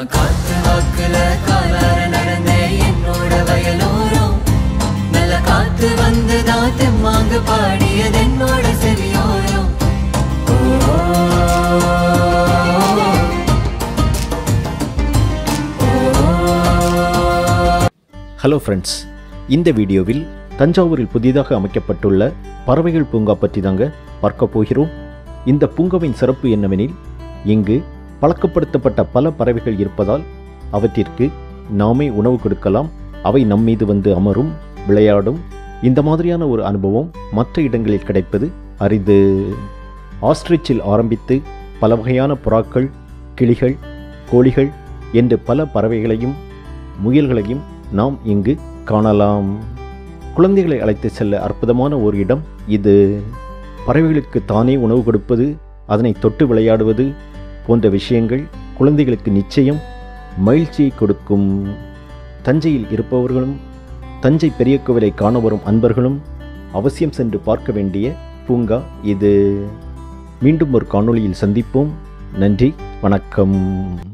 நான் காத்து வாக்குல காலார நடந்தேன் என்னோட வயலோரம் நல்ல காத்து வந்துதான் தெம்மாங்கு பாடியது என்னோட செவியோரம் ஓ ஹலோ ஃப்ரெண்ட்ஸ் இந்த வீடியோவில் தஞ்சாவூரில் புதிதாக அமைக்கப்பட்டுள்ள பறவைகள் பூங்கா பற்றி தாங்க பார்க்க போகிறோம் இந்த பூங்காவின் சிறப்பு என்னவெனில் இங்கு பழக்கப்படுத்தப்பட்ட பல பறவைகள் இருப்பதால் அவற்றிற்கு நாமே உணவு கொடுக்கலாம் அவை நம் மீது வந்து அமரும் விளையாடும் இந்த மாதிரியான ஒரு அனுபவம் மற்ற இடங்களில் கிடைப்பது அரிது ஆஸ்ட்ரிச்சில் ஆரம்பித்து பல வகையான புறாக்கள் கிளிகள் கோழிகள் என்று பல பறவைகளையும் முயல்களையும் நாம் இங்கு காணலாம் குழந்தைகளை அழைத்து செல்ல அற்புதமான ஒரு இடம் இது பறவைகளுக்கு தானே உணவு கொடுப்பது அதனை தொட்டு விளையாடுவது போன்ற விஷயங்கள் குழந்தைகளுக்கு நிச்சயம் மகிழ்ச்சியை கொடுக்கும் தஞ்சையில் இருப்பவர்களும் தஞ்சை பெரிய கோவிலை காண வரும் அன்பர்களும் அவசியம் சென்று பார்க்க வேண்டிய பூங்கா இது மீண்டும் ஒரு காணொளியில் சந்திப்போம் நன்றி வணக்கம்